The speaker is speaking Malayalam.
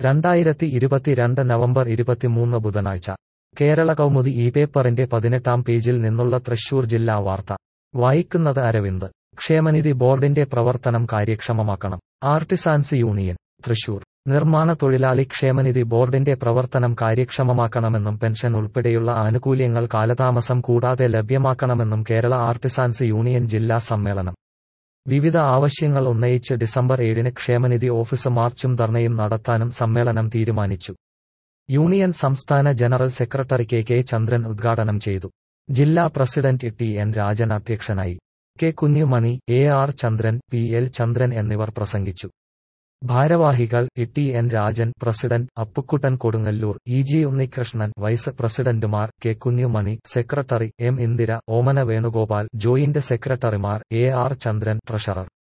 രണ്ടായിരത്തി ഇരുപത്തിരണ്ട് നവംബർ ഇരുപത്തിമൂന്ന് ബുധനാഴ്ച കേരള കൗമുദി ഈ പേപ്പറിന്റെ പതിനെട്ടാം പേജിൽ നിന്നുള്ള തൃശൂർ ജില്ലാ വാർത്ത വായിക്കുന്നത് അരവിന്ദ് ക്ഷേമനിധി ബോർഡിന്റെ പ്രവർത്തനം കാര്യക്ഷമമാക്കണം ആർട്ടിസാൻസ് യൂണിയൻ തൃശൂർ നിർമ്മാണ തൊഴിലാളി ക്ഷേമനിധി ബോർഡിന്റെ പ്രവർത്തനം കാര്യക്ഷമമാക്കണമെന്നും പെൻഷൻ ഉൾപ്പെടെയുള്ള ആനുകൂല്യങ്ങൾ കാലതാമസം കൂടാതെ ലഭ്യമാക്കണമെന്നും കേരള ആർട്ടിസാൻസ് യൂണിയൻ ജില്ലാ സമ്മേളനം വിവിധ ആവശ്യങ്ങൾ ഉന്നയിച്ച് ഡിസംബർ ഏഴിന് ക്ഷേമനിധി ഓഫീസ് മാർച്ചും ധർണയും നടത്താനും സമ്മേളനം തീരുമാനിച്ചു യൂണിയൻ സംസ്ഥാന general secretary K K Chandran ഉദ്ഘാടനം ചെയ്തു ജില്ലാ പ്രസിഡന്റ് ടി എൻ രാജൻ അധ്യക്ഷനായി K Kunjumani A R Chandran P L Chandran എന്നിവർ പ്രസംഗിച്ചു ഭാരവാഹികൾ T N Rajan president Appukuttan Kodungallur E G Unnikrishnan vice പ്രസിഡന്റുമാർ K Kunjumani secretary M Indira Omana Venugopal joint സെക്രട്ടറിമാർ എ ആർ ചന്ദ്രൻ ട്രഷറർ